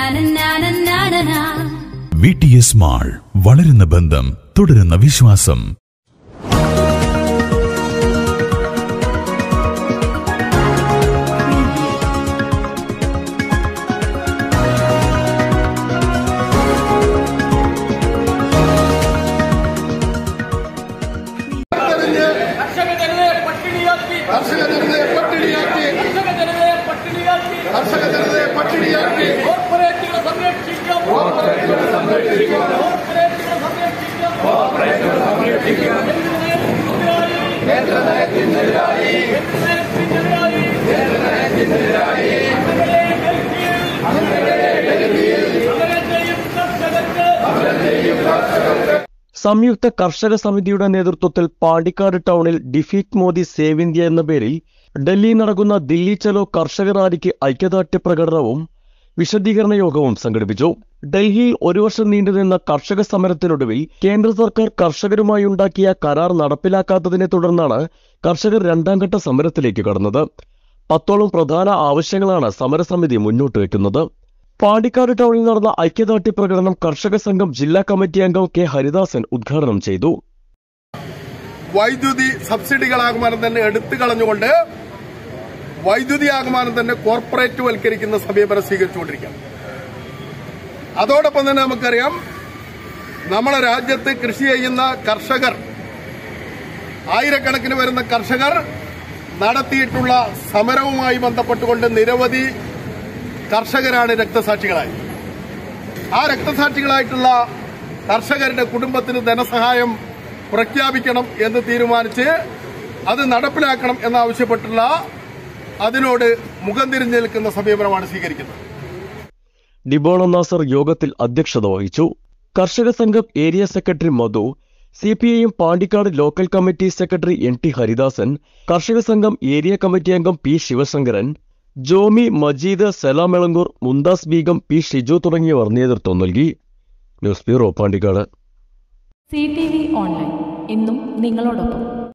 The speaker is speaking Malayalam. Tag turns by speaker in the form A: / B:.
A: വി ടി എസ് മാൾ വളരുന്ന ബന്ധം തുടരുന്ന വിശ്വാസം
B: കർഷക ജനതയെ പട്ടിണിയാക്കി
C: കർഷക ജനതയെ പട്ടിണിയാക്കി
B: കർഷക ജനതയെ പട്ടിണിയാക്കി
C: കർഷക ജനതയെ പട്ടിണിയാക്കി
B: കോർപ്പറേറ്റുകളെ സംരക്ഷിക്കാം കോർപ്പറേറ്റുകളെ സംരക്ഷിക്കാം കോർപ്പറേറ്റുകളെ സംരക്ഷിക്കാം കേന്ദ്ര നയത്തിനെതിരായി കേന്ദ്ര നയത്തിനെതിരായി കേന്ദ്ര നയത്തിനെതിരായി സമരം ചെയ്യും കർഷകർക്ക്
D: സംയുക്ത കർഷക സമിതിയുടെ നേതൃത്വത്തിൽ പാണ്ടിക്കാട് ടൗണിൽ ഡിഫീറ്റ് മോദി സേവ് ഇന്ത്യ എന്ന പേരിൽ ഡൽഹിയിൽ നടക്കുന്ന ദില്ലി ചലോ കർഷക റാലിക്ക് ഐക്യദാർഢ്യ പ്രകടനവും വിശദീകരണ യോഗവും സംഘടിപ്പിച്ചു ഡൽഹിയിൽ ഒരു വർഷം നീണ്ടുനിന്ന കർഷക സമരത്തിനൊടുവിൽ കേന്ദ്ര സർക്കാർ കർഷകരുമായി ഉണ്ടാക്കിയ കരാർ നടപ്പിലാക്കാത്തതിനെ തുടർന്നാണ് കർഷകർ രണ്ടാം ഘട്ട സമരത്തിലേക്ക് കടന്നത് പത്തോളം പ്രധാന ആവശ്യങ്ങളാണ് സമരസമിതി മുന്നോട്ട് വയ്ക്കുന്നത് പാണ്ടിക്കാട് ടൗണിൽ നടന്ന ഐക്യദാർഢ്യ പ്രകടനം കർഷക സംഘം ജില്ലാ കമ്മിറ്റി അംഗം കെ ഹരിദാസൻ ഉദ്ഘാടനം ചെയ്തു
C: വൈദ്യുതി സബ്സിഡികൾ ആകുമാനം തന്നെ എടുത്തു കളഞ്ഞുകൊണ്ട് വൈദ്യുതി ആകുമാനം തന്നെ കോർപ്പറേറ്റ് വൽക്കരിക്കുന്ന സമീപനം സ്വീകരിച്ചുകൊണ്ടിരിക്കുകയാണ് അതോടൊപ്പം തന്നെ നമുക്കറിയാം നമ്മുടെ രാജ്യത്ത് കൃഷി ചെയ്യുന്ന കർഷകർ ആയിരക്കണക്കിന് വരുന്ന കർഷകർ നടത്തിയിട്ടുള്ള സമരവുമായി ബന്ധപ്പെട്ടുകൊണ്ട് നിരവധി കർഷകരാണ് രക്തസാക്ഷികളായി ആ രക്തസാക്ഷികളായിട്ടുള്ള കർഷകരുടെ കുടുംബത്തിന് ധനസഹായം പ്രഖ്യാപിക്കണം എന്ന് തീരുമാനിച്ച് അത് നടപ്പിലാക്കണം എന്നാവശ്യപ്പെട്ടുള്ള അതിനോട് മുഖം തിരിഞ്ഞു നിൽക്കുന്ന സമീപനമാണ് സ്വീകരിക്കുന്നത്
D: ഡിബോണ നാസർ യോഗത്തിൽ അധ്യക്ഷത വഹിച്ചു കർഷക സംഘം area secretary Madhu C P I M Pandikkad local committee secretary N T Haridasan കർഷക സംഘം ഏരിയ കമ്മിറ്റി അംഗം പി ശിവശങ്കരൻ ജോമി മജീദ് സലാമെളങ്കൂർ മുന്താസ് ബീഗം പി ഷിജു തുടങ്ങിയവർ നേതൃത്വം നൽകി news bureau Pandikkad
E: C T V online എന്നും നിങ്ങളോടൊപ്പം